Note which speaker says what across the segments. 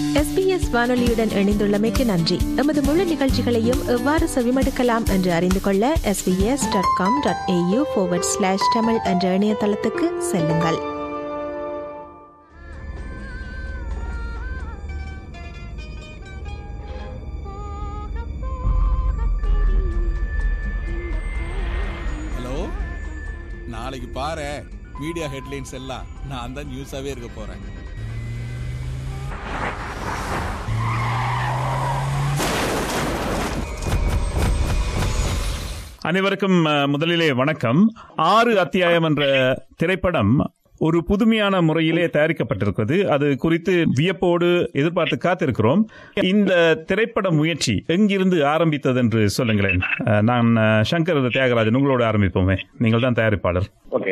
Speaker 1: SBS வானொலியுடன் இணைந்துள்ளமைக்கு நன்றி எமது முழு நிகழ்ச்சிகளையும் எவ்வாறு செவிமடுக்கலாம் என்று அறிந்து கொள்ள SBS dot com dot AU slash Tamil என்ற இணையதளத்துக்கு செல்லுங்கள்
Speaker 2: ஹலோ நாளைக்கு பாரு மீடியா ஹெட்லைன்ஸ் எல்லாம் நான் தான் நியூஸாவே இருக்க போறேன்
Speaker 3: அனைவருக்கும் அஹ், முதலிலே வணக்கம் ஆறு அத்தியாயம் என்ற திரைப்படம் ஒரு புதுமையான முறையிலே தயாரிக்கப்பட்டிருக்கிறது அது குறித்து வியப்போடு எதிர்பார்த்து காத்திருக்கிறோம் இந்த திரைப்பட முயற்சி எங்கிருந்து ஆரம்பித்தது என்று சொல்லுங்களேன் அஹ், நான் அஹ், சங்கர் தியாகராஜன் உங்களோட ஆரம்பிப்போமே நீங்கள் தான் தயாரிப்பாளர்
Speaker 4: ஓகே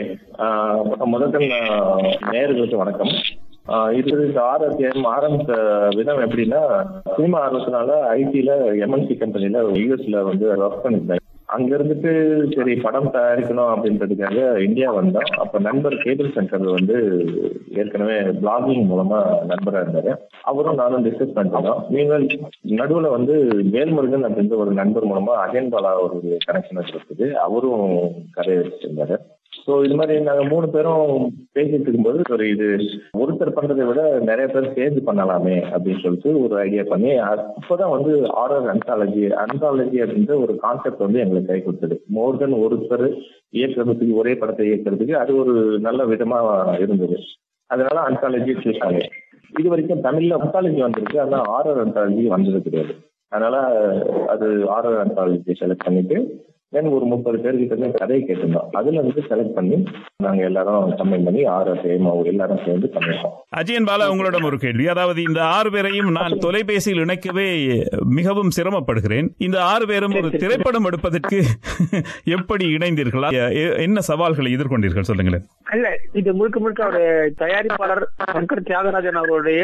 Speaker 4: முதல்ல நேயர்களுக்கு வணக்கம் ஆஹ் இது இந்த ஆறு அத்தியாயம் ஆரம்பித்த விதம் எப்படின்னா சினிமா ஆர்வத்தினால ஐடில எம்என்சி கம்பெனில யூஎஸ்ல வந்து ஒர்க் பண்ணியிருந்தேன் அங்க இருந்துட்டு சரி படம் தயாரிக்கணும் அப்படின்றதுக்காக இந்தியா வந்தோம் அப்ப நண்பர் கேபிள் சங்கர் வந்து ஏற்கனவே பிளாகிங் மூலமா நண்பரா இருந்தாரு அவரும் நானும் டிஸ்கஸ் பண்ணிருந்தோம் நீங்கள் நடுவுல வந்து வேல்முருகன் அப்படின்ற ஒரு நண்பர் மூலமா அஜயன் பாலா ஒரு கனெக்ஷன் வச்சிருக்குது அவரும் கதையை வச்சிருந்தாரு ஸோ இது மாதிரி நாங்க மூணு பேரும் பேசிட்டு இருக்கும்போது ஒரு இது ஒருத்தர் பண்றதை விட நிறைய பேர் சேர்ந்து பண்ணலாமே அப்படின்னு சொல்லிட்டு ஒரு ஐடியா பண்ணி அப்பதான் வந்து ஆர்டர் அன்டாலஜி அன்டாலஜி அப்படின்ற ஒரு கான்செப்ட் வந்து எங்களுக்கு கை கொடுத்தது மோர் தென் ஒருத்தர் இயக்கிறதுக்கு ஒரே படத்தை இயக்கிறதுக்கு அது ஒரு நல்ல விதமா இருந்தது அதனால அன்டாலஜி சூஸ் ஆகுது இது வரைக்கும் தமிழ்ல அன்டாலஜி வந்திருக்கு ஆனா ஆர்டர் அன்டாலஜி வந்தது கிடையாது அதனால அது ஆர்டர் அன்டாலஜி செலக்ட் பண்ணிட்டு தென் ஒரு முப்பது பேர்கிட்ட இருந்து கதையை கேட்டிருந்தோம் அதுல இருந்து செலக்ட் பண்ணி நாங்க எல்லாரும் கம்பைன் பண்ணி ஆறு சேமா எல்லாரும் சேர்ந்து பண்ணிருக்கோம்
Speaker 3: அஜயன் பாலா உங்களிடம் ஒரு கேள்வி அதாவது இந்த ஆறு பேரையும் நான் தொலைபேசியில் இணைக்கவே மிகவும் சிரமப்படுகிறேன் இந்த ஆறு பேரும் ஒரு திரைப்படம் எடுப்பதற்கு எப்படி இணைந்தீர்களா எ- என்ன சவால்களை எதிர்கொண்டீர்கள் சொல்லுங்களேன்
Speaker 5: இல்ல இது முழுக்க முழுக்க அவரு தயாரிப்பாளர் சங்கர் தியாகராஜன் அவருடைய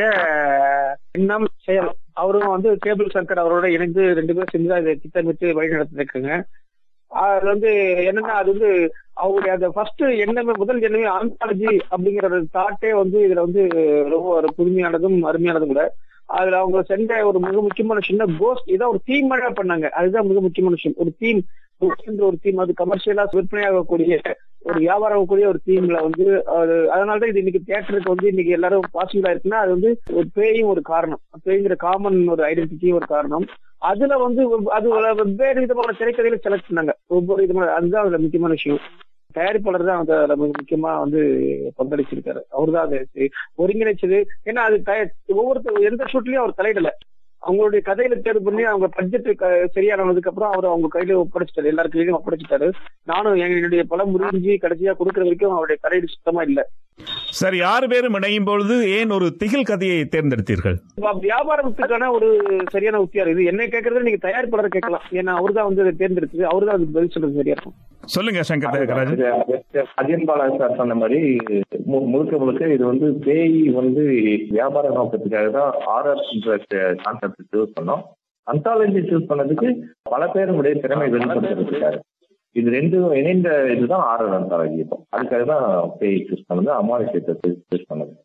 Speaker 5: எண்ணம் செயல் அவரும் வந்து கேபிள் சங்கர் அவரோட இணைந்து ரெண்டு பேரும் செஞ்சு இதை திட்டமிட்டு வழி நடத்திருக்குங்க அது வந்து என்னன்னா அது வந்து அவருடைய அந்த ஃபர்ஸ்ட் எண்ணமே முதல் எண்ணமே ஆந்தாலஜி அப்படிங்கிற ஒரு தாட்டே வந்து இதுல வந்து ரொம்ப ஒரு புதுமையானதும் அருமையானதும் கூட அதுல அவங்க சென்ற ஒரு மிக முக்கியமான சின்ன கோஸ்ட் இதான் ஒரு தீம் பண்ணாங்க அதுதான் மிக முக்கியமான விஷயம் ஒரு தீம் ஒரு தீம் அது கமர்ஷியலா விற்பனையாகக்கூடிய ஒரு வியாபாரம் ஆகக்கூடிய ஒரு தீம்ல வந்து அது அதனாலதான் இது இன்னைக்கு தியேட்டருக்கு வந்து இன்னைக்கு எல்லாரும் பாசிபிளா இருக்குன்னா அது வந்து ஒரு பேயும் ஒரு காரணம் பேய்ங்கிற காமன் ஒரு ஐடென்டிட்டியும் ஒரு காரணம் அதுல வந்து ஒரு- அது ஒரு வெவ்வேறு விதமான திரைக்கதையில செலக்ட் பண்ணாங்க ஒவ்வொரு விதமான அதுதான் அதுல முக்கியமான விஷயம் தயாரிப்பாளர் தான் வந்து அதுல மிக முக்கியமா வந்து பங்களிச்சிருக்காரு அவர் தான் அதை ஒருங்கிணைச்சது ஏன்னா அது தய- ஒவ்வொருத்தர் எந்த ஷூட்லயும் அவர் தலையிடல அவங்களுடைய கதையில தேர்வு பண்ணி அவங்க பட்ஜெட் சரியானதுக்கு அப்புறம் அவர் அவங்க கையில ஒப்படைச்சிட்டாரு எல்லார் கையிலயும் ஒப்படைச்சிட்டாரு நானும் என்னுடைய பலம் முறிஞ்சி கடைசியா கொடுக்கற வரைக்கும் அவருடைய தலையீடு சுத்தமா இல்ல
Speaker 3: சரி ஆறு பேரும் இணையும் பொழுது ஏன் ஒரு திகில் கதையை தேர்ந்தெடுத்தீர்கள்
Speaker 5: அப்ப வியாபாரத்துக்கான ஒரு சரியான உத்தியார் இது என்ன கேட்கறது நீங்க தயாரிப்பாளரை கேட்கலாம் ஏன்னா அவர்தான் வந்து அதை தேர்ந்தெடுத்தது அவர்தான் அதுக்கு பதில் சொல்றது சரியா இருக்கும்
Speaker 3: சொல்லுங்க சங்கர் தியாகராஜன்
Speaker 4: இது அஜயன் பாலா சார் சொன்ன மாதிரி மு- முழுக்க முழுக்க இது வந்து பேய் வந்து வியாபார நோக்கத்துக்காக தான் ஆர்ஆர் கான்செப்ட் சூஸ் பண்ணோம் அந்தாலஜி சூஸ் பண்ணதுக்கு பல பேருடைய திறமை வெளிப்படுத்துறதுக்காக இது ரெண்டும் இணைந்த இதுதான் ஆர்ஆர் அந்தாலஜி இப்போ அதுக்காக தான் பேய் சூஸ் பண்ணது அமானுஷத்தை சூஸ் பண்ணது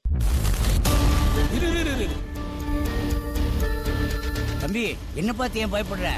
Speaker 2: இரு, இரு, இரு, இரு.
Speaker 6: தம்பி என்ன பார்த்து ஏன் பயப்படுற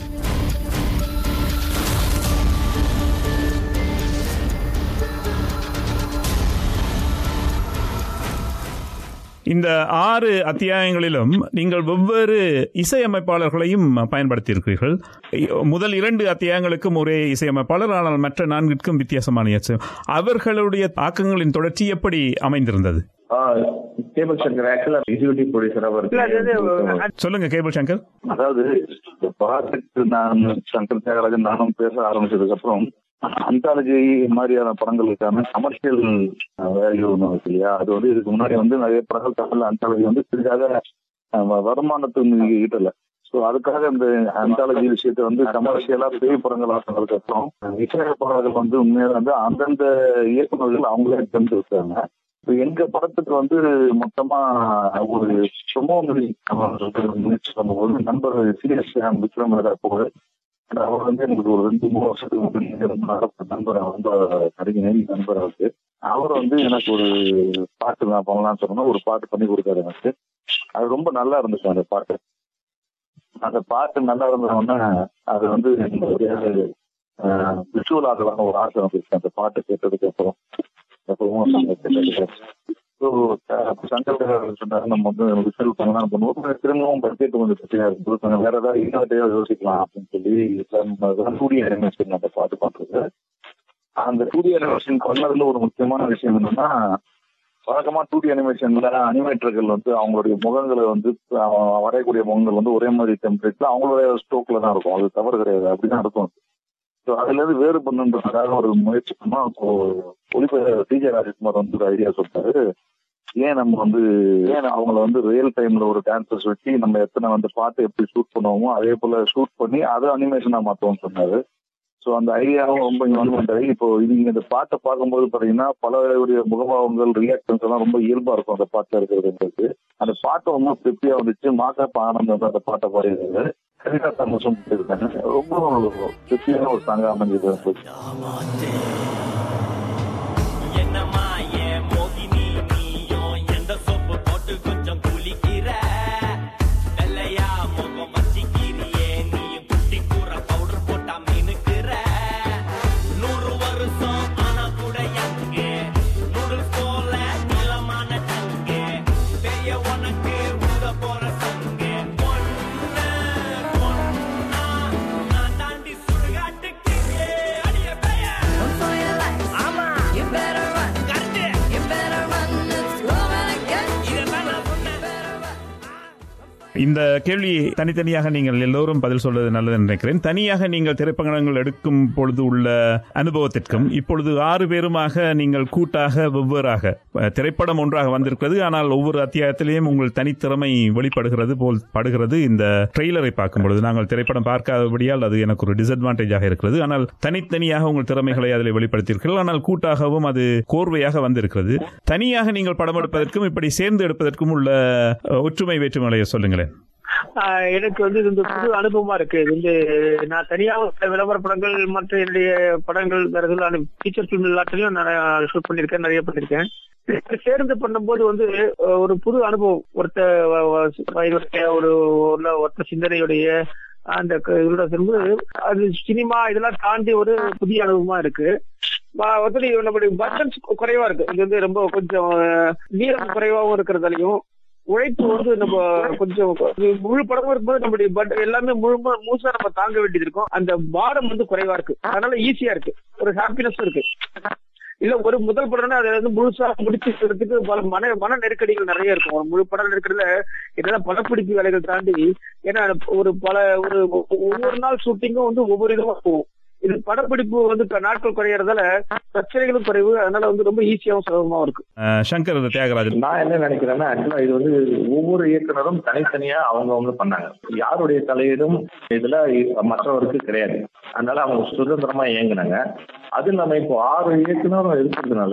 Speaker 3: இந்த ஆறு அத்தியாயங்களிலும் நீங்கள் வெவ்வேறு இசையமைப்பாளர்களையும் பயன்படுத்தியிருக்கிறீர்கள் முதல் இரண்டு அத்தியாயங்களுக்கும் ஒரே இசையமைப்பாளர் ஆனால் மற்ற நான்கிற்கும் வித்தியாசமான இசை அவர்களுடைய தாக்கங்களின் தொடர்ச்சி எப்படி அமைந்திருந்தது
Speaker 4: கேபிள் சங்கர் ஆக்சுவலா எக்ஸிகூட்டிவ் ப்ரொடியூசர் அவர்
Speaker 5: இல்ல, அது வந்து
Speaker 3: சொல்லுங்க கேபிள் சங்கர்
Speaker 7: அதாவது இந்த ப்ராஜெக்ட் நான் சங்கர் தியாகராஜன் நானும் பேச ஆரம்பிச்சதுக்கு அப்புறம் அந்தாலஜி மாதிரியான படங்களுக்கான கமர்ஷியல் வேல்யூ ஒன்று இருக்கு இல்லையா அது வந்து இதுக்கு முன்னாடி வந்து நிறைய படங்கள் தமிழ் அந்தாலஜி வந்து சிறிதாக அஹ், வருமானத்துக்கு ஈட்டல ஸோ அதுக்காக இந்த அந்தாலஜி விஷயத்தை வந்து கமர்ஷியலா பேய் படங்கள் ஆசினதுக்கு அப்புறம் இசையமைப்பாளர்கள் வந்து உண்மையாக வந்து அந்தந்த இயக்குநர்கள் அவங்களே தெரிஞ்சு வச்சாங்க இப்ப எங்க படத்துக்கு வந்து மொத்தமா ஒரு சுமோ முயற்சி பண்ணும்போது நண்பர் சீரியஸ் விக்ரம் போது அவர் வந்து எனக்கு ஒரு ரெண்டு மூணு வருஷத்துக்கு முன்னாடி ரொம்ப நல்ல நண்பர் ரொம்ப நடிகை நெருங்கி நண்பர் அவருக்கு அவர் வந்து எனக்கு ஒரு பாட்டு நான் பண்ணலாம்னு சொன்னா ஒரு பாட்டு பண்ணி கொடுத்தாரு எனக்கு அது ரொம்ப நல்லா இருந்துச்சு அந்த பாட்டு அந்த பாட்டு நல்லா இருந்ததுன்னா அது வந்து விஷுவல் ஆகலாம்னு ஒரு ஆசை வந்துச்சு அந்த பாட்டு கேட்டதுக்கு அப்புறம் எப்பவும் நாங்க கேட்டதுக்கு ஸோ சங்கர் சொன்னாரு நம்ம வந்து விஷுவல் பண்ணலாம் நம்ம நோக்கம் திரும்பவும் பட்ஜெட் கொஞ்சம் பிரச்சனையா இருக்கு கொஞ்சம் வேற ஏதாவது இன்னோவேட்டிவா யோசிக்கலாம் அப்படின்னு சொல்லி டூ டி அனிமேஷன் அந்த பாட்டு பண்றது அந்த டூ டி அனிமேஷன் பண்ணதுல ஒரு முக்கியமான விஷயம் என்னன்னா வழக்கமா டூ டி அனிமேஷன்ல அனிமேட்டர்கள் வந்து அவங்களுடைய முகங்களை வந்து அஹ், வரையக்கூடிய முகங்கள் வந்து ஒரே மாதிரி டெம்ப்ளேட்ல அவங்களுடைய ஸ்டோக்ல தான் இருக்கும் அது தவறு கிடையாது அப்படிதான் இருக்கும் ஸோ அதுல இருந்து வேறு பண்ணுன்றதுக்காக ஒரு முயற்சி பண்ணோம் இப்போ ஒளிப்பதிவு டிஜே ராஜ்குமார் வந்து ஒரு ஐடியா சொல்றாரு ஏன் நம்ம வந்து ஏன் அவங்கள வந்து ரியல் டைம்ல ஒரு டான்சர்ஸ் வச்சு நம்ம எத்தனை வந்து பாட்டு எப்படி ஷூட் பண்ணுவோமோ அதே போல ஷூட் பண்ணி அதை அனிமேஷனா மாத்துவோம்னு சொன்னாரு ஸோ அந்த ஐடியாவும் ரொம்ப இன்வால்வ் பண்றாரு இப்போ நீங்க இந்த பாட்டை பார்க்கும்போது பாத்தீங்கன்னா பலருடைய முகபாவங்கள் ரியாக்ஷன்ஸ் எல்லாம் ரொம்ப இயல்பா இருக்கும் அந்த பாட்டுல இருக்கிறதுன்றது அந்த பாட்டு ரொம்ப திருப்தியா வந்துச்சு மாக்காப்ப ஆனந்த் வந்து அந்த பாட்டை பாடியிருக்காரு கவிதா தாமஸும் இருக்காங்க ரொம்ப திருப்தியான ஒரு சாங்கா அமைஞ்சது
Speaker 8: என்னம்மா ஏன் மோகினி நீயும் எந்த சோப்பு போட்டு கொஞ்சம் குளிக்கிற வெள்ளையா முகம் வச்சிக்கிறியே நீயும் குட்டி கூற பவுடர் போட்டா மினுக்குற நூறு வருஷம் ஆனா கூட எங்கே நூடுல்ஸ் போல நீளமான டங்கு பெரிய உனக்கு ஊத போற சங்கு பொண்ணு பொண்ணா நான் தாண்டி சுடுகாட்டுக்கு அடிய பெயர் ஆமா You better run. You better run. It's gonna get you.
Speaker 3: இந்த கேள்வி தனித்தனியாக நீங்கள் எல்லோரும் பதில் சொல்வது நல்லது நினைக்கிறேன் தனியாக நீங்கள் திரைப்படங்கள் எடுக்கும் பொழுது உள்ள அனுபவத்திற்கும் இப்பொழுது ஆறு பேருமாக நீங்கள் கூட்டாக வெவ்வேறாக அஹ், திரைப்படம் ஒன்றாக வந்திருக்கிறது ஆனால் ஒவ்வொரு அத்தியாயத்திலேயும் உங்கள் தனித்திறமை வெளிப்படுகிறது போல் படுகிறது இந்த ட்ரெய்லரை பார்க்கும் பொழுது நாங்கள் திரைப்படம் பார்க்காதபடியால் அது எனக்கு ஒரு டிஸ்அட்வான்டேஜாக இருக்கிறது ஆனால் தனித்தனியாக உங்கள் திறமைகளை அதில் வெளிப்படுத்தியிருக்கிறீர்கள் ஆனால் கூட்டாகவும் அது கோர்வையாக வந்திருக்கிறது தனியாக நீங்கள் படம் எடுப்பதற்கும் இப்படி சேர்ந்து எடுப்பதற்கும் உள்ள அஹ், ஒற்றுமை வேற்றுமைகளை சொல்லுங்களேன்
Speaker 5: ஆஹ் எனக்கு வந்து இது வந்து புது அனுபவமா இருக்கு இது வந்து நான் தனியாக விளம்பர படங்கள் மற்ற என்னுடைய படங்கள் வேற எதுவும் ஃபீச்சர் ஃபிலிம் எல்லாத்துலயும் நான் ஷூட் பண்ணிருக்கேன் நிறைய பண்ணிருக்கேன் சேர்ந்து பண்ணும்போது வந்து அஹ், ஒரு புது அனுபவம் ஒருத்த வ- வ- வயதுடைய ஒரு உள்ள ஒருத்த சிந்தனையுடைய அந்த க- இதோட இருக்கும்போது அது சினிமா இதெல்லாம் தாண்டி ஒரு புதிய அனுபவமா இருக்கு வ- வந்து நம்மளுடைய பட்ஜெட்ஸ் குறைவா இருக்கு இது வந்து ரொம்ப கொஞ்சம் அஹ், நீளம் குறைவாகவும் இருக்கிறதாலையும் உழைப்பு வந்து நம்ம கொஞ்சம் முழு படமும் இருக்கும்போது நம்மளுடைய பட் எல்லாமே முழு முழுசா நம்ம தாங்க வேண்டியது இருக்கும் அந்த பாரம் வந்து குறைவா இருக்கு அதனால ஈஸியா இருக்கு ஒரு ஹாப்பினஸ் இருக்கு இல்ல ஒரு முதல் படம்னா அதை வந்து முழுசா முடிச்சுக்கிறதுக்கு பல மன மன நெருக்கடிகள் நிறைய இருக்கும் ஒரு முழு படம் இருக்கிறதுல இதெல்லாம் படப்பிடிப்பு வேலைகள் தாண்டி ஏன்னா ஒரு பல ஒரு ஒவ்வொரு நாள் ஷூட்டிங்கும் வந்து ஒவ்வொரு விதமா போகும் இது படப்பிடிப்பு வந்து இப்ப நாட்கள் குறையறதால பிரச்சனைகளும் குறைவு அதனால வந்து ரொம்ப ஈஸியாவும் சுலபமாவும் இருக்கு
Speaker 3: அஹ், சங்கர் தியாகராஜன்
Speaker 4: நான் என்ன நினைக்கிறேன்னா ஆக்சுவலா இது வந்து ஒவ்வொரு இயக்குனரும் தனித்தனியா அவங்க அவங்க பண்ணாங்க யாருடைய தலையீடும் இதுல மற்றவருக்கு கிடையாது அதனால அவங்க சுதந்திரமா இயங்குனாங்க அது இல்லாம இப்போ ஆறு இயக்குனரும் இருக்கிறதுனால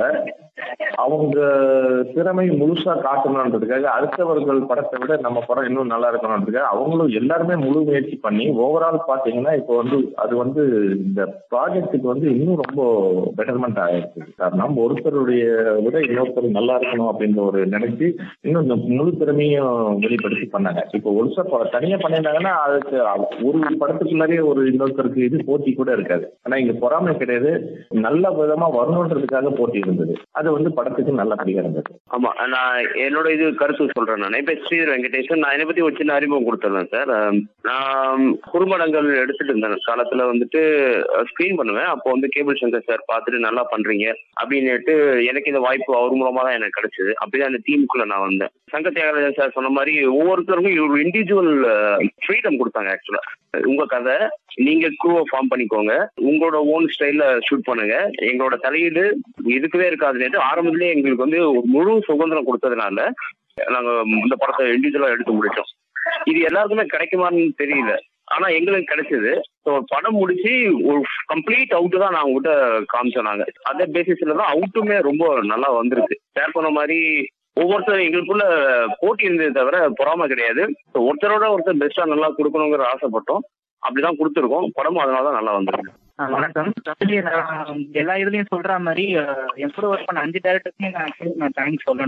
Speaker 4: அவங்க திறமை முழுசா காட்டணுன்றதுக்காக அடுத்தவர்கள் படத்தை விட நம்ம படம் இன்னும் நல்லா இருக்கணுன்றதுக்காக அவங்களும் எல்லாருமே முழு முயற்சி பண்ணி ஓவரால் பாத்தீங்கன்னா இப்போ வந்து அது வந்து இந்த ப்ராஜெக்ட்டுக்கு வந்து இன்னும் ரொம்ப பெட்டர்மெண்ட் ஆயிருக்கு காரணம் ஒருத்தருடைய விட இன்னொருத்தர் நல்லா இருக்கணும் அப்படின்ற ஒரு நினைச்சு இன்னும் இந்த முழு திறமையும் வெளிப்படுத்தி பண்ணாங்க இப்போ ஒருசா ப- தனியா பண்ணியிருந்தாங்கன்னா அதுக்கு ஒரு படத்துக்குள்ளாரே ஒரு இன்னொருத்தருக்கு இது போட்டி கூட இருக்காது ஆனா இங்க பொறாமை கிடையாது நல்ல விதமா வரணுன்றதுக்காக போட்டி இருந்தது அது வந்து படத்துக்கு நல்லபடியா இருந்தது
Speaker 9: ஆமா நான் என்னோட இது கருத்து சொல்றேன் நான் இப்ப ஸ்ரீதர் வெங்கடேசன் நான் என்னை பத்தி ஒரு சின்ன அறிமுகம் கொடுத்துறேன் சார் அஹ் நான் குறும்படங்கள் எடுத்துட்டு இருந்தேன் காலத்துல வந்துட்டு ஸ்கிரீன் பண்ணுவேன் அப்போ வந்து கேபிள் சங்கர் சார் பார்த்துட்டு நல்லா பண்றீங்க அப்படின்னுட்டு எனக்கு இந்த வாய்ப்பு அவர் மூலமா தான் எனக்கு கிடைச்சது அப்படிதான் அந்த டீமுக்குள்ள நான் வந்தேன் சங்கர் தியாகராஜன் சார் சொன்ன மாதிரி ஒவ்வொருத்தருக்கும் ஒரு இண்டிவிஜுவல் ஃப்ரீடம் கொடுத்தாங்க ஆக்சுவலா உங்க கதை நீங்க குரூவை ஃபார்ம் பண்ணிக்கோங்க உங்களோட ஓன் ஸ்டைல்ல ஷூட் பண்ணுங்க எங்களோட தலையீடு இருக்கவே இருக்காதுன்னு ஆரம்பத்திலேயே எங்களுக்கு வந்து ஒரு முழு சுதந்திரம் கொடுத்ததுனால நாங்க இந்த படத்தை இண்டிவிஜுவலா எடுத்து முடிச்சோம் இது எல்லாருக்குமே கிடைக்குமான்னு தெரியல ஆனா எங்களுக்கு கிடைச்சது ஸோ படம் முடிச்சு ஒரு கம்ப்ளீட் அவுட் தான் நான் உங்ககிட்ட காமிச்சோம் நாங்க அதே பேசிஸ்ல தான் அவுட்டுமே ரொம்ப நல்லா வந்திருக்கு ஷேர் பண்ண மாதிரி ஒவ்வொருத்தரும் எங்களுக்குள்ள போட்டி இருந்ததே தவிர பொறாம கிடையாது So ஒருத்தரோட ஒருத்தர் பெஸ்டா நல்லா கொடுக்கணுங்கிற ஆசைப்பட்டோம் அப்படிதான் கொடுத்துருக்கோம் படமும் அதனால தான் நல்லா வந்திருக்கு
Speaker 10: ஆ, வணக்கம் actually நான் எல்லா இதுலயும் சொல்ற மாதிரி அஹ், என் கூட ஒர்க் பண்ண அஞ்சு டேரக்டர்ஸுமே நான் actually நான் தேங்க்ஸ் சொல்லணும்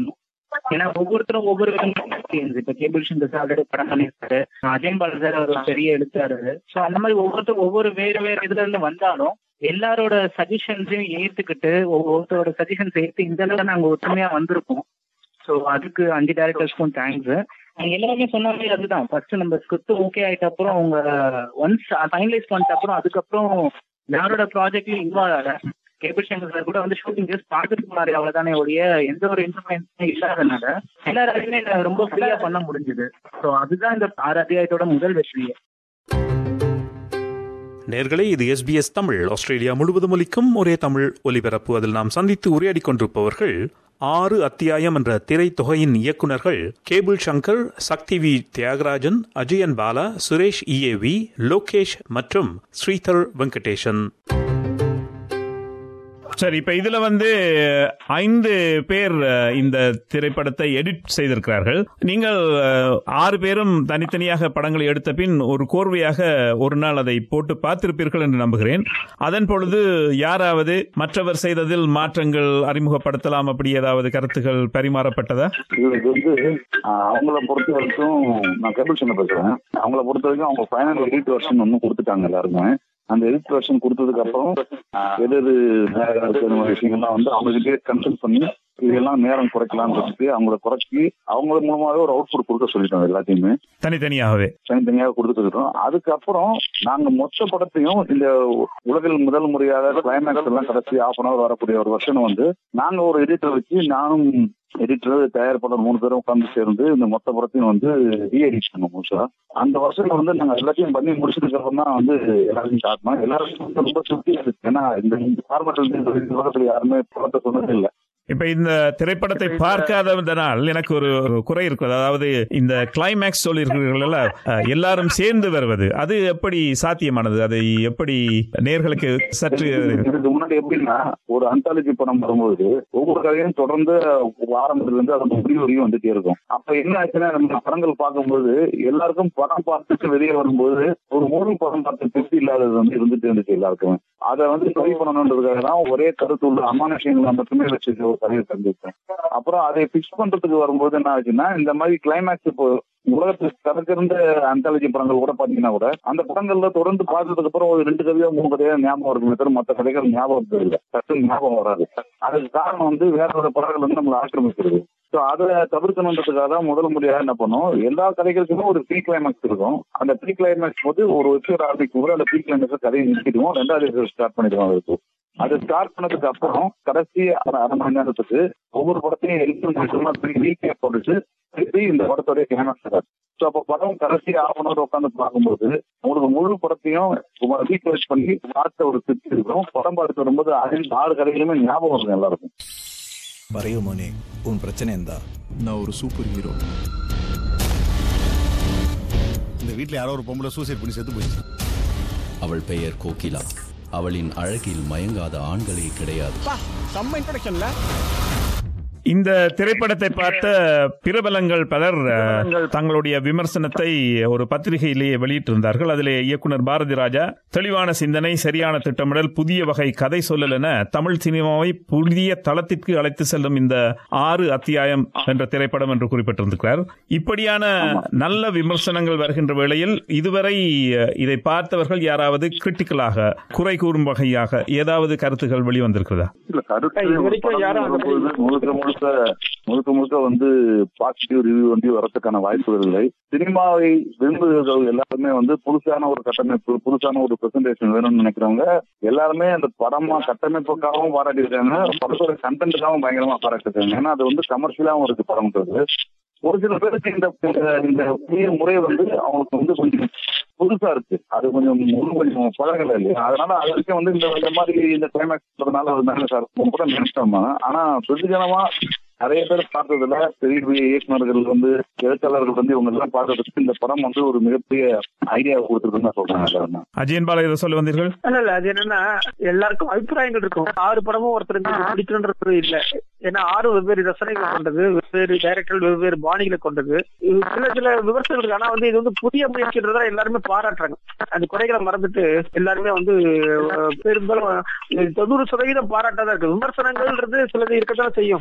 Speaker 10: ஏன்னா ஒவ்வொருத்தரும் ஒவ்வொரு எக்ஸ்பீரியன்ஸ் இப்ப கேபிள் சங்கர் ஆல்ரெடி படம் பண்ணியிருக்காரு அஜயன் பாலன் சார் ஒரு பெரிய எழுத்தாளர் சோ அந்த மாதிரி ஒவ்வொருத்தரும் ஒவ்வொரு வேற வேற இதுல இருந்து வந்தாலும் எல்லாரோட சஜஷன்ஸையும் ஏத்துக்கிட்டு ஒவ்வொருத்தரோட சஜஷன்ஸ் ஏத்து இந்த அளவுக்கு நாங்க ஒற்றுமையா வந்திருக்கோம் சோ அதுக்கு அஞ்சு டேரக்டர்ஸ்க்கும் தேங்க்ஸ் எல்லாருமே சொன்ன மாதிரி அதுதான் ஃபர்ஸ்ட் நம்ம ஸ்கிரிப்ட் ஓகே ஆயிட்ட அப்புறம் அவங்க ஒன்ஸ் ஃபைனலைஸ் பண்ணிட்ட அப்புறம் அதுக்கப்புறம் யாரோட ப்ராஜெக்ட்லயும் இன்வால்வ் ஆகல கேபிள் சங்கர் சார் கூட வந்து ஷூட்டிங் ஜஸ்ட் பார்த்துட்டு போனாரு அவ்வளவுதானே ஒழிய எந்த ஒரு இன்ஃபர்மேஷனும் இல்லாதனால எல்லாராலையுமே ரொம்ப ஃப்ரீயா பண்ண முடிஞ்சது ஸோ அதுதான் இந்த ஆறு அத்தியாயத்தோட முதல் வெற்றியே
Speaker 3: நேர்களே இது எஸ்பிஎஸ் தமிழ் ஆஸ்திரேலியா முழுவதும் ஒலிக்கும் ஒரே தமிழ் ஒலிபரப்பு அதில் நாம் சந்தித்து உரையாடி கொண்டிருப்பவர்கள் ஆறு அத்தியாயம் என்ற திரைத்தொகையின் இயக்குநர்கள் கேபிள் சங்கர் சக்தி வி தியாகராஜன் அஜயன் பாலா சுரேஷ் இஏவி லோகேஷ் மற்றும் ஸ்ரீதர் வெங்கடேஷன் சரி இப்ப இதுல வந்து ஐந்து பேர் அஹ், இந்த திரைப்படத்தை எடிட் செய்திருக்கிறார்கள் நீங்கள் அஹ், ஆறு பேரும் தனித்தனியாக படங்களை எடுத்த பின் ஒரு கோர்வையாக ஒரு நாள் அதை போட்டு பார்த்திருப்பீர்கள் என்று நம்புகிறேன் அதன் பொழுது யாராவது மற்றவர் செய்ததில் மாற்றங்கள் அறிமுகப்படுத்தலாம் அப்படி ஏதாவது கருத்துகள் பரிமாறப்பட்டதா
Speaker 7: இதுக்கு வந்து ஆஹ், அவங்கள பொறுத்த வரைக்கும் நான் கேபிள் சொன்ன பேசுறேன் அவங்கள பொறுத்த வரைக்கும் அவங்க ஃபைனல் எடிட் வெர்ஷன் ஒன்று கொடுத்துட்டாங்க எல்லாருமே அந்த எடிட் வெர்ஷன் கொடுத்ததுக்கு அப்புறம் ஆஹ், எது எது நேரம் இருக்கு அந்த மாதிரி விஷயங்கள்லாம் வந்து அவங்க கிட்டே கன்சல்ட் பண்ணி இதெல்லாம் நேரம் குறைக்கலாம்னு சொல்லிட்டு அவங்கள குறைச்சி அவங்க மூலமாவே ஒரு அவுட்புட் கொடுக்க சொல்லிட்டோம் எல்லாத்தையுமே
Speaker 3: தனித்தனியாகவே
Speaker 7: தனித்தனியாக கொடுத்துருக்கோம் அதுக்கப்புறம் நாங்க மொத்த படத்தையும் இந்த உலகில் முதல் முறையாக கிளைமேக்ஸ் எல்லாம் கடைசி ஆஃப் அன் அவர் வரக்கூடிய ஒரு வருஷன் வந்து நாங்க ஒரு எடிட்டர் வச்சு நானும் எடிட்டர் தயாரிப்பாளர் மூணு பேரும் உட்கார்ந்து சேர்ந்து இந்த மொத்த படத்தையும் வந்து ரீஎடிட் பண்ணோம் முழுசா அந்த வருஷம் வந்து நாங்க எல்லாத்தையும் பண்ணி முடிச்சதுக்கு அப்புறம் தான் வந்து எல்லாரையும் காட்டணும் எல்லாருக்கும் வந்து ரொம்ப திருப்தியா இருக்கு ஏன்னா இந்த ஃபார்மேட் வந்து இந்த உலகத்துல யாருமே படத்தை சொன்னது இல்லை
Speaker 3: இப்ப இந்த திரைப்படத்தை பார்க்காததனால் எனக்கு ஒரு ஒரு குறை இருக்கிறது அதாவது இந்த கிளைமேக்ஸ் சொல்லியிருக்கிறீர்கள் எல்லாரும் சேர்ந்து வருவது அது எப்படி சாத்தியமானது அதை எப்படி நேர்களுக்கு சற்று
Speaker 7: இதுக்கு முன்னாடி எப்படின்னா ஒரு அந்தாலஜி படம் வரும்போது ஒவ்வொரு கதையும் தொடர்ந்து ஆரம்பத்துல இருந்து அது முடிவு வரையும் வந்துட்டே இருக்கும் அப்ப என்ன ஆச்சுன்னா நம்ம படங்கள் பார்க்கும்போது எல்லாருக்கும் படம் பார்த்துட்டு வெளியே வரும்போது ஒரு முழு படம் பார்த்து திருப்தி இல்லாதது வந்து இருந்துட்டு இருந்துச்சு எல்லாருக்குமே அதை வந்து சரி பண்ணணுன்றதுக்காக தான் ஒரே கருத்து உள்ள அமானுஷங்களை மட்டுமே வச்சு ஒரு கதையை தந்திருக்கேன் அப்புறம் அதை பிக்ஸ் பண்றதுக்கு வரும்போது என்ன ஆச்சுன்னா இந்த மாதிரி கிளைமேக்ஸ் இப்போ உலகத்துக்கு கணக்கிருந்த அந்தாலஜி படங்கள் கூட பாத்தீங்கன்னா கூட அந்த படங்கள்ல தொடர்ந்து பார்த்ததுக்கு அப்புறம் ஒரு ரெண்டு கதையோ மூணு கதையோ ஞாபகம் இருக்குமே தவிர மற்ற கதைகள் ஞாபகம் இல்லை சட்டு ஞாபகம் வராது அதுக்கு காரணம் வந்து வேற ஒரு படங்கள் வந்து நம்மளை ஆக்கிரமிக்கிறது ஸோ அதை தவிர்க்கணுன்றதுக்காக தான் முதல் முறையாக என்ன பண்ணோம் எல்லா கதைகளுக்குமே ஒரு ப்ரீ கிளைமேக்ஸ் இருக்கும் அந்த ப்ரீ கிளைமேக்ஸ் போது ஒரு வெப்சைட் ஆரம்பிக்கும் போது அந்த ப்ரீ கிளைமேக்ஸ் கதையை நிறுத்திடுவோம் ரெண்டாவது ஸ்டார்ட் பண்ணிடுவோம் அதுக்கு அது ஸ்டார்ட் பண்ணதுக்கு அப்புறம் கடைசி அரை அரை மணி நேரத்துக்கு ஒவ்வொரு படத்தையும் எழுத்து ரீகேப் போட்டுட்டு திருப்பி இந்த படத்தோடைய கிளைமேக்ஸ் ஸோ அப்போ படம் கடைசி ஆஃப் அன் அவர் உட்காந்து பார்க்கும்போது உங்களுக்கு முழு படத்தையும் ரீக்வெஸ்ட் பண்ணி பார்த்த ஒரு திருப்தி இருக்கும் படம் பார்த்து வரும்போது அதில் ஆறு கதைகளுமே ஞாபகம் இருக்கும் எல்லாருக்கும்
Speaker 2: பரையோ மோனே உன் பிரச்சனை எந்தா நான் ஒரு சூப்பர் ஹீரோ இந்த வீட்ல யாரோ ஒரு பொம்பளை சூசைட் பண்ணி செத்து போச்சு
Speaker 11: அவள் பெயர் கோகிலா அவளின் அழகில் மயங்காத ஆண்களே கிடையாது
Speaker 2: செம்ம இன்ட்ரடக்ஷன்ல
Speaker 3: இந்த திரைப்படத்தை பார்த்த பிரபலங்கள் பலர் அஹ், தங்களுடைய விமர்சனத்தை ஒரு பத்திரிகையிலேயே வெளியிட்டிருந்தார்கள் அதிலே இயக்குனர் பாரதி ராஜா தெளிவான சிந்தனை சரியான திட்டமிடல் புதிய வகை கதை சொல்லல் என தமிழ் சினிமாவை புதிய தளத்திற்கு அழைத்து செல்லும் இந்த ஆறு அத்தியாயம் என்ற திரைப்படம் என்று குறிப்பிட்டிருக்கிறார் இப்படியான நல்ல விமர்சனங்கள் வருகின்ற வேளையில் இதுவரை அஹ், இதை பார்த்தவர்கள் யாராவது கிரிட்டிக்கலாக குறை கூறும் வகையாக ஏதாவது கருத்துகள் வெளிவந்திருக்கிறதா
Speaker 7: இல்ல கருத்து
Speaker 5: இது வரைக்கும் யாரும் அந்த
Speaker 7: வரும்போது முழுக்க முழுக்க முழுக்க முழுக்க வந்து பாசிட்டிவ் ரிவ்யூ வந்து வரதுக்கான வாய்ப்புகள் இல்லை சினிமாவை விரும்புகிறவர்கள் எல்லாருமே வந்து புதுசான ஒரு கட்டமைப்பு புதுசான ஒரு பிரசன்டேஷன் வேணும்னு நினைக்கிறவங்க எல்லாருமே அந்த படமா கட்டமைப்புக்காகவும் பாராட்டியிருக்காங்க படத்தோட கண்டென்ட்டுக்காகவும் பயங்கரமா பாராட்டியிருக்காங்க ஏன்னா அது வந்து கமர்ஷியலாகவும் இருக்கு படம்ன்றது ஒரு சில பேருக்கு இந்த இந்த- இந்த புதிய முறை வந்து அவங்களுக்கு வந்து கொஞ்சம் புதுசா இருக்கு அது கொஞ்சம் இன்னும் கொஞ்சம் பழகல இல்லையா அதனால அது வரைக்கும் வந்து இந்த இந்த மாதிரி இந்த கிளைமேக்ஸ் ஒரு நல்ல சார் கூட நினைச்சிட்டோமா ஆனா வெகுஜனமா நிறைய பேர் பார்த்ததுல பெரிய பெரிய இயக்குநர்கள் வந்து எழுத்தாளர்கள் வந்து இவங்க எல்லாம் பார்த்ததுக்கு இந்த படம் வந்து ஒரு மிகப்பெரிய ஐடியா கொடுத்துருக்குன்னு தான் சொல்றாங்க எல்லாருமே
Speaker 3: அஜயன் பாலா இதை சொல்ல வந்தீர்கள்
Speaker 5: இல்ல இல்ல அது என்னன்னா எல்லாருக்கும் அபிப்பிராயங்கள் இருக்கும் ஆறு படமும் ஒருத்தருக்கு பிடிக்கணுன்றது இல்ல ஏன்னா ஆறு வெவ்வேறு ரசனைகளை கொண்டது வெவ்வேறு டைரக்டர்கள் வெவ்வேறு பாணிகளை கொண்டது இது சில சில விமர்சனங்களுக்கு ஆனா வந்து இது வந்து புதிய முயற்சின்றதா எல்லாருமே பாராட்டுறாங்க அந்த குறைகளை மறந்துட்டு எல்லாருமே வந்து அஹ், பெரும்பாலும் அஹ், தொண்ணூறு சதவீதம் பாராட்டாதான் இருக்கு விமர்சனங்கள்ன்றது சிலது இருக்கத்தான் செய்யும்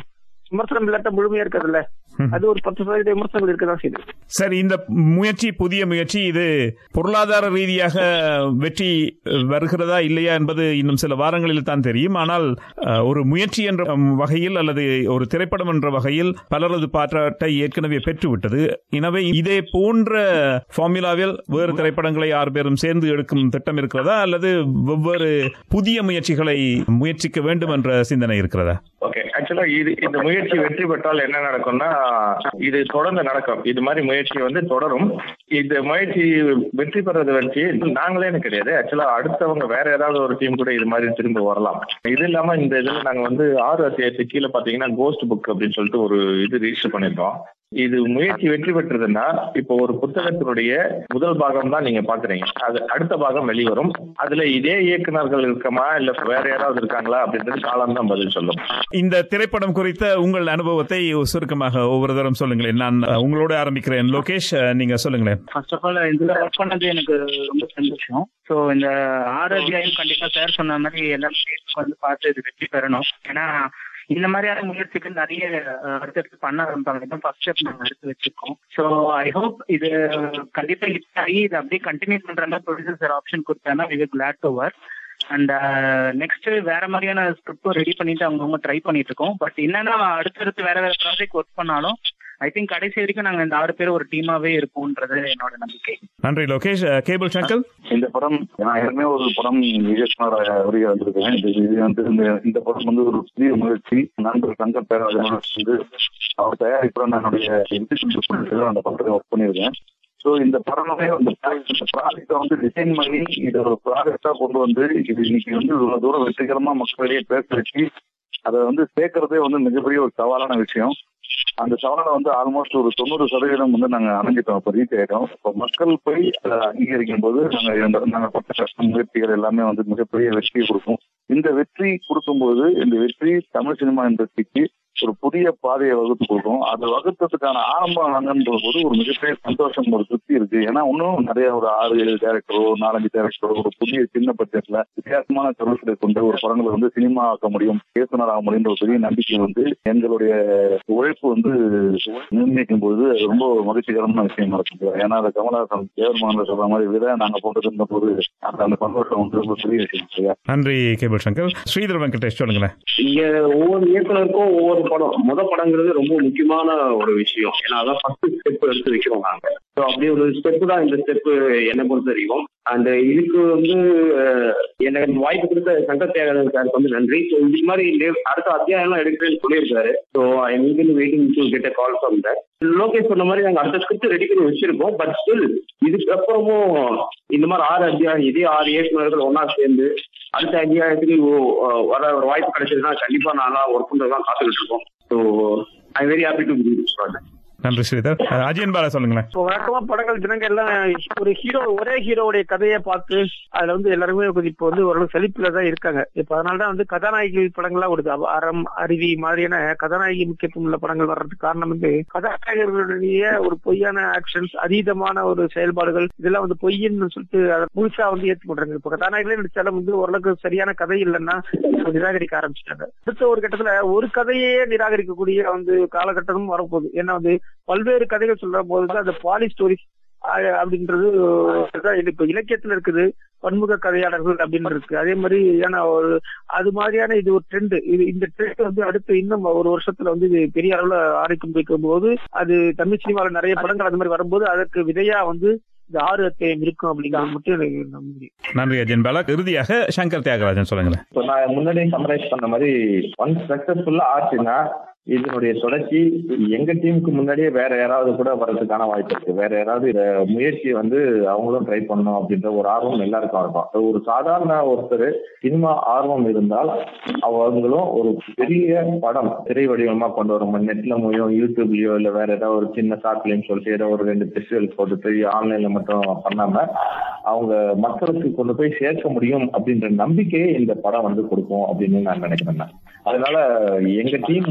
Speaker 5: விமர்சனம் இல்லாட்ட முழுமையா இருக்கிறதுல அது ஒரு பத்து சதவீத விமர்சனங்கள் இருக்கதான் செய்யுது
Speaker 3: சரி இந்த முயற்சி புதிய முயற்சி இது பொருளாதார ரீதியாக வெற்றி வருகிறதா இல்லையா என்பது இன்னும் சில வாரங்களில் தான் தெரியும் ஆனால் அஹ், ஒரு முயற்சி என்ற ம், வகையில் அல்லது ஒரு திரைப்படம் என்ற வகையில் பலரது பாராட்டை ஏற்கனவே பெற்றுவிட்டது எனவே இதே போன்ற ஃபார்முலாவில் வேறு திரைப்படங்களை ஆறு பேரும் சேர்ந்து எடுக்கும் திட்டம் இருக்கிறதா அல்லது வெவ்வேறு புதிய முயற்சிகளை முயற்சிக்க வேண்டும் என்ற சிந்தனை இருக்கிறதா
Speaker 4: ஓகே ஆக்சுவலா இது இந்த முயற்சி வெற்றி பெற்றால் என்ன நடக்கும்னா இது தொடர்ந்து நடக்கும் இது மாதிரி முயற்சி வந்து தொடரும் இந்த முயற்சி வெற்றி பெறது வச்சு நாங்களே கிடையாது ஆக்சுவலா அடுத்தவங்க வேற ஏதாவது ஒரு டீம் கூட இது மாதிரி திரும்ப வரலாம் இது இல்லாம இந்த இதுல நாங்க வந்து ஆறு அத்தியாயத்துக்கு கீழே பாத்தீங்கன்னா கோஸ்ட் புக் அப்படின்னு சொல்லிட்டு ஒரு இது ரிஜிஸ்டர் பண்ணிருக்கோம் இது முயற்சி வெற்றி பெற்றதுன்னா இப்போ ஒரு புத்தகத்தினுடைய முதல் பாகம் தான் நீங்க பாக்குறீங்க அது அடுத்த பாகம் வெளிவரும் அதுல இதே இயக்குனர்கள் இருக்கமா இல்ல வேற யாராவது இருக்காங்களா அப்படின்றது காலம் தான் பதில் சொல்லும்
Speaker 3: இந்த திரைப்படம் குறித்த உங்கள் அனுபவத்தை சுருக்கமாக ஒவ்வொரு தரம் சொல்லுங்களேன் நான் அஹ், உங்களோட ஆரம்பிக்கிறேன் லோகேஷ் அஹ், நீங்க சொல்லுங்களேன்
Speaker 10: ஃபர்ஸ்ட் ஆஃப் ஆல் இதுல ஒர்க் பண்ணது எனக்கு ரொம்ப சந்தோஷம் ஸோ இந்த ஆறு அத்தியாயம் கண்டிப்பா சார் சொன்ன மாதிரி எல்லாரும் சேர்த்து வந்து பார்த்து இது வெற்றி பெறணும் ஏன்னா இந்த மாதிரியான முயற்சிகள் நிறைய அஹ், அடுத்தடுத்து பண்ண ஆரம்பிப்பாங்க இதான் ஃபர்ஸ்ட் ஸ்டெப் நாங்க எடுத்து வச்சிருக்கோம் ஸோ ஐ ஹோப் இது கண்டிப்பா ஹிட் ஆகி இது அப்படியே கண்டினியூ பண்ற மாதிரி ப்ரொடியூசர் சார் ஆப்ஷன் கொடுத்தாங்கன்னா we glad to work and next வேற மாதிரியான ஸ்கிரிப்டும் ரெடி பண்ணிட்டு அவங்கவுங்க ட்ரை பண்ணிட்டு இருக்கோம் பட் என்னன்னா அடுத்தடுத்து வேற வேற ப்ராஜெக்ட் ஒர்க் பண்ணாலும் ஐ திங்க் கடைசி வரைக்கும் நாங்க இந்த ஆறு பேர் ஒரு டீமாவே இருப்போம்ன்றது என்னோட நம்பிக்கை
Speaker 3: நன்றி லோகேஷ் அஹ், கேபிள் சங்கல்
Speaker 7: இந்த படம் நான் ஏற்கனவே ஒரு படம் இயக்குனர் உரிய வந்திருக்கேன் இது இது வந்து இந்த இந்த படம் வந்து ஒரு புதிய முயற்சி நண்பர் சங்கர் பேராஜன் வந்து அவர் தயாரிப்புடன் என்னுடைய இன்ஸ்டியூட் அந்த படத்தை ஒர்க் பண்ணியிருக்கேன் ஸோ இந்த படமே அந்த ப்ராஜெக்டை வந்து டிசைன் பண்ணி இதை ஒரு ப்ராஜெக்டா கொண்டு வந்து இது இன்னைக்கு வந்து இவ்வளவு தூரம் வெற்றிகரமா மக்களிடையே பேச வச்சு அதை வந்து சேர்க்கறதே வந்து மிகப்பெரிய ஒரு சவாலான விஷயம் அந்த சவாலை வந்து ஆல்மோஸ்ட் ஒரு தொண்ணூறு சதவீதம் வந்து நாங்க அணைஞ்சிட்டோம் இப்போ ரீச் ஆயிட்டோம் இப்போ மக்கள் போய் அதை அங்கீகரிக்கும் போது நாங்க இந்த நாங்க பட்ட கஷ்ட முயற்சிகள் எல்லாமே வந்து மிகப்பெரிய வெற்றியை கொடுக்கும் இந்த வெற்றி கொடுக்கும்போது இந்த வெற்றி தமிழ் சினிமா இண்டஸ்ட்ரிக்கு ஒரு புதிய பாதையை வகுத்து கொடுக்கும் அது வகுத்ததுக்கான ஆரம்பம் நாங்கன்ற போது ஒரு மிகப்பெரிய சந்தோஷம் ஒரு திருப்தி இருக்கு ஏன்னா இன்னும் நிறைய ஒரு ஆறு ஏழு டேரக்டரோ நாலஞ்சு டேரக்டரோ ஒரு புதிய சின்ன பட்ஜெட்ல வித்தியாசமான கருத்துக்களை கொண்டு ஒரு படங்களை வந்து சினிமா ஆக்க முடியும் இயக்குனர் ஆக முடியுன்ற ஒரு பெரிய நம்பிக்கை வந்து எங்களுடைய உழைப்பு வந்து நிர்ணயிக்கும் போது அது ரொம்ப மகிழ்ச்சிகரமான விஷயமா இருக்கு ஏன்னா அந்த கமலஹாசன் தேவர்மான சொல்ற மாதிரி விட நாங்க போட்டதுன்ற போது அந்த அந்த சந்தோஷம் வந்து ரொம்ப பெரிய விஷயம் இல்லையா
Speaker 3: நன்றி கேபிள் சங்கர் ஸ்ரீதர் வெங்கடேஷ் சொல்லுங்களேன்
Speaker 9: இங்க ஒவ்வொரு இயக்குனருக்கும் ஒவ்வொரு படம் முத படங்கிறது ரொம்ப முக்கியமான ஒரு விஷயம் ஏன்னா அதான் ஃபர்ஸ்ட் ஸ்டெப் எடுத்து வைக்கிறோம் நாங்க ஸோ அப்படி ஒரு ஸ்டெப் தான் இந்த ஸ்டெப் என்னை பொறுத்த வரைக்கும் அந்த இதுக்கு வந்து அஹ், எனக்கு வாய்ப்பு கொடுத்த சங்கர் தியாகராஜன் சாருக்கு வந்து நன்றி ஸோ இந்த மாதிரி நெ- அடுத்த அத்தியாயம்லாம் எடுக்கிறேன்னு சொல்லியிருக்காரு so I mean waiting to get a call from that Lokesh சொன்ன மாதிரி நாங்க அடுத்த ஸ்கிரிப்ட் ரெடி பண்ணி வச்சிருக்கோம் பட் ஸ்டில் இதுக்கப்புறமும் இந்த மாதிரி ஆறு அத்தியாயம் இதே ஆறு இயக்குநர்கள் ஒண்ணா சேர்ந்து அடுத்த அத்தியாயத்துக்கு ஓ- அஹ் வர ஒரு வாய்ப்பு கிடைச்சதுன்னா கண்டிப்பா நான்லாம் ஒர்க் பண்றதுதான் காத்துக்கிட்டு இருக்கோம் so I very happy to project
Speaker 3: நன்றி ஸ்ரீதர் அஹ், அஜயன் பாலா சொல்லுங்களேன்
Speaker 5: இப்போ வழக்கமா படங்கள் ஜனங்க எல்லாம் ஒரு ஹீரோ ஒரே ஹீரோவுடைய கதையை பார்த்து அதுல வந்து எல்லாருமே கொஞ்சம் இப்போ வந்து ஓரளவு செழிப்புல தான் இருக்காங்க இப்ப அதனாலதான் வந்து கதாநாயகி படங்கள்லாம் வருது அவ- அறம் அருவி மாதிரியான கதாநாயகி முக்கியத்துவம் உள்ள படங்கள் வர்றதுக்கு காரணம் வந்து கதாநாயகர்களுடைய ஒரு பொய்யான ஆக்ஷன்ஸ் அதீதமான ஒரு செயல்பாடுகள் இதெல்லாம் வந்து பொய்ன்னு சொல்லிட்டு அதை முழுசா வந்து ஏற்றுக்கொண்டாங்க இப்போ கதாநாயகளே நடிச்சாலும் வந்து ஓரளவுக்கு சரியான கதை இல்லைன்னா அதை நிராகரிக்க ஆரம்பிச்சிட்டாங்க அடுத்த ஒரு கட்டத்துல ஒரு கதையே நிராகரிக்கக்கூடிய வந்து காலகட்டமும் வரப்போகுது ஏன்னா வந்து பல்வேறு கதைகள் சொல்ற போது அந்த பாலி ஸ்டோரிஸ் அப்படின்றது தான் இது இப்ப இலக்கியத்துல இருக்குது பன்முக கதையாளர்கள் அப்படின்னு இருக்கு அதே மாதிரி ஏன்னா ஒரு அது மாதிரியான இது ஒரு ட்ரெண்ட் இது இந்த ட்ரெண்ட் வந்து அடுத்து இன்னும் ஒரு வருஷத்துல வந்து இது பெரிய அளவுல ஆதிக்கம் வைக்கும் போது அது தமிழ் சினிமால நிறைய படங்கள் அது மாதிரி வரும்போது அதற்கு விதையா வந்து இந்த ஆறு அத்தியாயம் இருக்கும் அப்படிங்கிறது மட்டும் எனக்கு நம்ப முடியும்
Speaker 3: நன்றி அஜயன் பாலா இறுதியாக சங்கர் தியாகராஜன் சொல்லுங்களேன்
Speaker 4: இப்போ நான் முன்னாடியே சம்மரைஸ் பண்ண மாதிரி ஒன் சக்சஸ்ஃபுல்லா ஆச்சுன்னா இதனுடைய தொடர்ச்சி எங்க டீமுக்கு முன்னாடியே வேற யாராவது கூட வர்றதுக்கான வாய்ப்பு இருக்கு வேற யாராவது இத முயற்சியை வந்து அவங்களும் ட்ரை பண்ணணும் அப்படின்ற ஒரு ஆர்வம் எல்லாருக்கும் இருக்கும் ஒரு சாதாரண ஒருத்தர் சினிமா ஆர்வம் இருந்தால் அவங்களும் ஒரு பெரிய படம் திரை வடிவமா கொண்டு வரும் நெட்ல மூலியம் யூடியூப்லயோ இல்ல வேற ஏதாவது ஒரு சின்ன ஷார்ட் பிலிம் சொல்லிட்டு ஏதோ ஒரு ரெண்டு ஃபெஸ்டிவல் போட்டு ஆன்லைன்ல மட்டும் பண்ணாம அவங்க மக்களுக்கு கொண்டு போய் சேர்க்க முடியும் அப்படின்ற நம்பிக்கையை இந்த படம் வந்து கொடுக்கும் அப்படின்னு நான் நினைக்கிறேன் நான். அதனால எங்க டீம் மட்டும் இல்லாம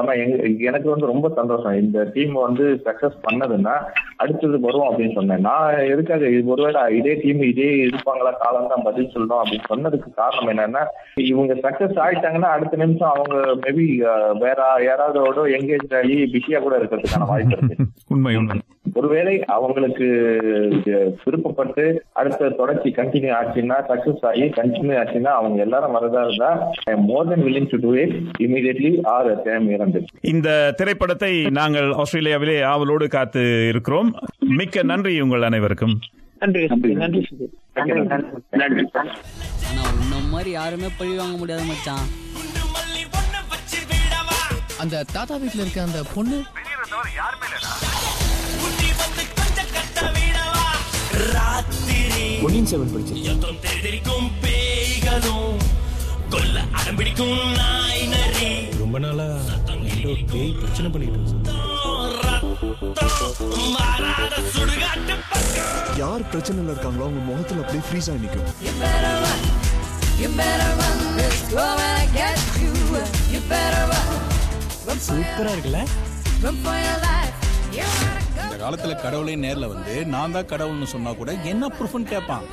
Speaker 4: இல்லாம எங்க- எனக்கு வந்து ரொம்ப சந்தோஷம் இந்த டீம் வந்து சக்சஸ் பண்ணதுன்னா அடுத்தது வரும் அப்படின்னு சொன்னேன் நான் எதுக்காக இது ஒருவேளை இதே டீம் இதே இருப்பாங்களா காலம் தான் பதில் சொல்லணும் அப்படின்னு சொன்னதுக்கு காரணம் என்னன்னா இவங்க சக்சஸ் ஆயிட்டாங்கன்னா அடுத்த நிமிஷம் அவங்க மேபி வேற யாராவதோட எங்கேஜ் ஆகி பிஸியா கூட இருக்கிறதுக்கான வாய்ப்பு இருக்கு
Speaker 3: உண்மை உண்மை
Speaker 4: ஒருவேளை அவங்களுக்கு அஹ், விருப்பப்பட்டு அடுத்த தொடர்ச்சி கண்டினியூ ஆச்சுன்னா சக்சஸ் ஆகி கண்டினியூ ஆச்சுன்னா அவங்க எல்லாரும் வரதா இருந்தா more then willing to do it immediately are them இறந்து
Speaker 3: இந்த திரைப்படத்தை நாங்கள் ஆஸ்திரேலியாவிலே ஆவலோடு காத்து இருக்கிறோம் மிக்க நன்றி உங்கள் அனைவருக்கும்
Speaker 5: நன்றி நன்றி சுதீர்.
Speaker 4: நன்றி
Speaker 6: ஆனா உன்ன மாதிரி யாருமே பழி வாங்க முடியாது மச்சான்
Speaker 12: அந்த தாத்தா வீட்ல இருக்க அந்த பொண்ணு
Speaker 13: பொன்னியின் செவன் படிச்சிருக்கேன்
Speaker 8: தெரிக்கும் பேய்களும் கொல்ல அடம்பிடிக்கும் நாய் நரி
Speaker 13: ரொம்ப நாளா என்கிட்ட ஒரு பேய் பிரச்சனை பண்ணிட்டு இருக்கு
Speaker 8: மாறாத சுடுகாட்டு
Speaker 14: யார் பிரச்சனைல இருக்காங்களோ அவங்க முகத்துல அப்படியே ஃப்ரீஸ் ஆகி நிக்கும்
Speaker 13: சூப்பரா இருக்குல்ல
Speaker 2: இந்த காலத்துல கடவுளே நேர்ல வந்து நான் தான் கடவுள்னு சொன்னா கூட என்ன ப்ரூஃப்னு கேட்பான்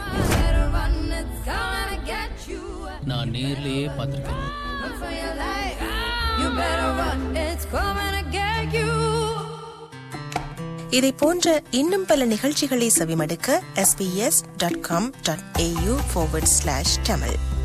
Speaker 12: நான் நேர்லயே பார்த்திருக்கேன்
Speaker 1: இதை போன்ற இன்னும் பல நிகழ்ச்சிகளை செவிமடுக்க sbs.com.au forward slash tamil